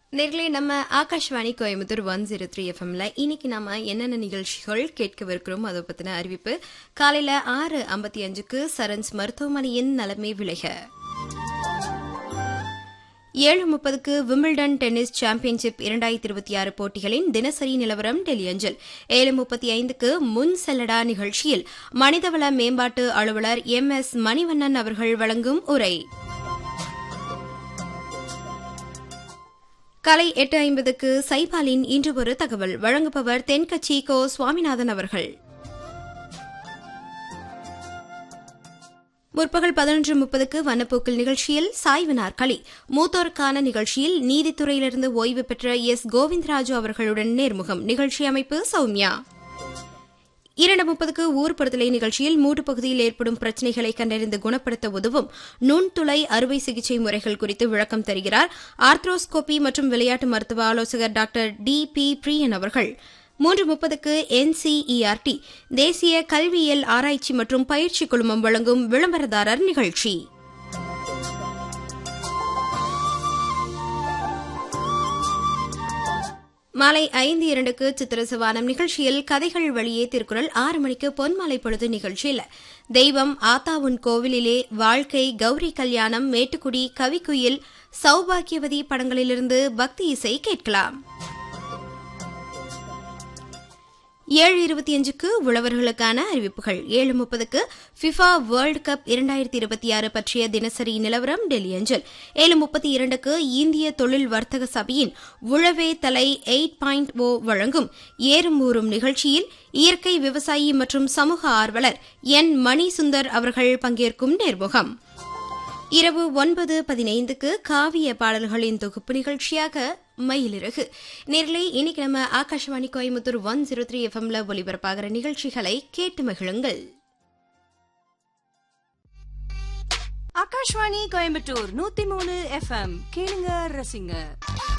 நேர்களே நம்ம Akashvani Coimbatore one zero three எஃப்எம்ல இன்னைக்கு நாம என்னென்ன நிகழ்ச்சிகள் கேட்கவிருக்கிறோம் அதை பத்தின அறிவிப்பு காலையில ஆறு ஐம்பத்தி அஞ்சுக்கு சரன்ஸ் மருத்துவமனையின் நலமே விளைக ஏழு முப்பதுக்கு விம்பிள்டன் டென்னிஸ் சாம்பியன்ஷிப் இரண்டாயிரத்தி இருபத்தி ஆறு போட்டிகளின் தினசரி நிலவரம் டெல்லி அஞ்சல் ஏழு முப்பத்தி ஐந்துக்கு முன் செல்லடா நிகழ்ச்சியில் மனிதவள மேம்பாட்டு அலுவலர் எம் எஸ் மணிவண்ணன் அவர்கள் வழங்கும் உரை காலை எட்டு ஐம்பதுக்கு சைபாலின் இன்று ஒரு தகவல் வழங்குபவர் தென்கட்சி கோ சுவாமிநாதன் அவர்கள் முற்பகல் பதினொன்று முப்பதுக்கு வனப்போக்கில் நிகழ்ச்சியில் சாய்வு நாற்களி மூத்தோருக்கான நிகழ்ச்சியில் நீதித்துறையிலிருந்து ஓய்வு பெற்ற எஸ் கோவிந்தராஜு அவர்களுடன் நேர்முகம் நிகழ்ச்சி அமைப்பு சௌமியா இரண்டு முப்பதுக்கு ஊர்படுத்தலை நிகழ்ச்சியில் மூட்டு பகுதியில் ஏற்படும் பிரச்சினைகளை கண்டறிந்து குணப்படுத்த உதவும் நுண்துளை அறுவை சிகிச்சை முறைகள் குறித்து விளக்கம் தருகிறார் ஆர்த்ரோஸ்கோபி மற்றும் விளையாட்டு மருத்துவ ஆலோசகர் டாக்டர் டி பி பிரியன் அவர்கள் மூன்று முப்பதுக்கு என்சிஇஆர்டி தேசிய கல்வியியல் ஆராய்ச்சி மற்றும் பயிற்சி குழுமம் வழங்கும் விளம்பரதாரர் நிகழ்ச்சி மாலை ஐந்து இரண்டுக்கு சித்திர சிவானம் நிகழ்ச்சியில் கதைகள் வழியே திருக்குறள் ஆறு மணிக்கு பொன்மாலை பொழுது நிகழ்ச்சியில் தெய்வம் ஆத்தாவுன் கோவிலிலே வாழ்க்கை கௌரி கல்யாணம் மேட்டுக்குடி கவிக்குயில் சௌபாக்கியவதி படங்களிலிருந்து பக்தி இசை கேட்கலாம் ஏழு இருபத்தி அஞ்சுக்கு உழவர்களுக்கான அறிவிப்புகள் ஏழு முப்பதுக்கு ஃபிஃபா வேர்ல்டு கப் இரண்டாயிரத்தி இருபத்தி ஆறு பற்றிய தினசரி நிலவரம் டெல்லி அஞ்சல் ஏழு முப்பத்தி இரண்டுக்கு இந்திய தொழில் வர்த்தக சபையின் உழவே தலை எயிட் பாயிண்ட் ஓ வழங்கும் ஏறும் ஊறும் நிகழ்ச்சியில் இயற்கை விவசாயி மற்றும் சமூக ஆர்வலர் என் மணி சுந்தர் அவர்கள் பங்கேற்கும் நேர்முகம் இரவு ஒன்பது பதினைந்துக்கு காவிய பாடல்களின் தொகுப்பு நிகழ்ச்சியாக மயிலிறகு நேரிலே இன்னைக்கு நம்ம Akashvani Coimbatore one zero three எஃப்எம்ல ஒலிபரப்பாகிற நிகழ்ச்சிகளை கேட்டு மகிழுங்கள் ஆகாஷ்வாணி கோயம்புத்தூர் நூத்தி மூணு எஃப்எம் கேளுங்க ரசிங்க